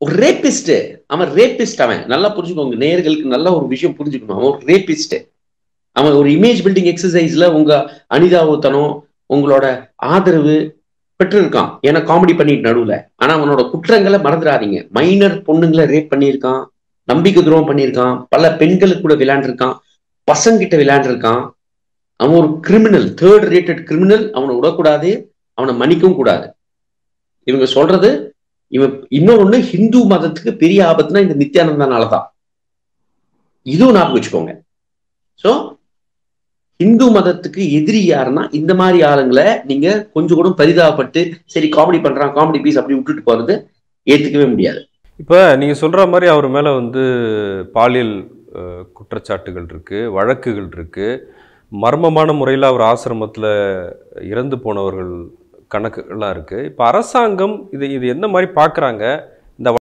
ஒரு ரேபிஸ்ட் அவன் ரேபிஸ்ட் அவன் நல்லா புரிஞ்சுக்கோங்க நேர்களுக்கு நல்ல ஒரு விஷயம் புரிஞ்சுக்கணும் அவன் ஒரு ரேபிஸ்ட் அவன் ஒரு இமேஜ் பில்டிங் எக்ஸசைஸ்ல உங்க அனிதாவுத்தனம் உங்களோட ஆதரவு பெற்றிருக்கான் ஏன்னா காமெடி பண்ணிட்டு நடுவுல ஆனா அவனோட குற்றங்களை மறந்துடாதீங்க மைனர் பொண்ணுங்களை ரேப் பண்ணியிருக்கான் நம்பிக்கை துரோகம் பண்ணியிருக்கான் பல பெண்களுக்கு கூட விளையாண்டுருக்கான் பசங்கிட்ட விளையாண்டுருக்கான் அவன் ஒரு கிரிமினல் தேர்ட் ரேட்டட் கிரிமினல் அவனை விடக்கூடாது அவனை மன்னிக்கவும் கூடாது இவங்க சொல்றது இவன் இன்னொன்னு ஹிந்து மதத்துக்கு பெரிய ஆபத்துனா இந்த நித்யானந்தானால தான் இதுவும் ஞாபகம் வச்சுக்கோங்க ஸோ இந்து மதத்துக்கு எதிரி யாருன்னா இந்த மாதிரி ஆளுங்களை நீங்க கொஞ்சம் கூட பரிதாபப்பட்டு சரி காமெடி பண்றான் காமெடி பீஸ் அப்படி விட்டுட்டு போறது ஏத்துக்கவே முடியாது இப்போ நீங்கள் சொல்கிற மாதிரி அவர் மேலே வந்து பாலியல் அஹ், குற்றச்சாட்டுகள் இருக்குது வழக்குகள் இருக்குது மர்மமான முறையில் அவர் ஆசிரமத்தில் இறந்து போனவர்கள் கணக்குகள்லாம் இருக்குது இப்போ அரசாங்கம் இது இது என்ன மாதிரி பார்க்குறாங்க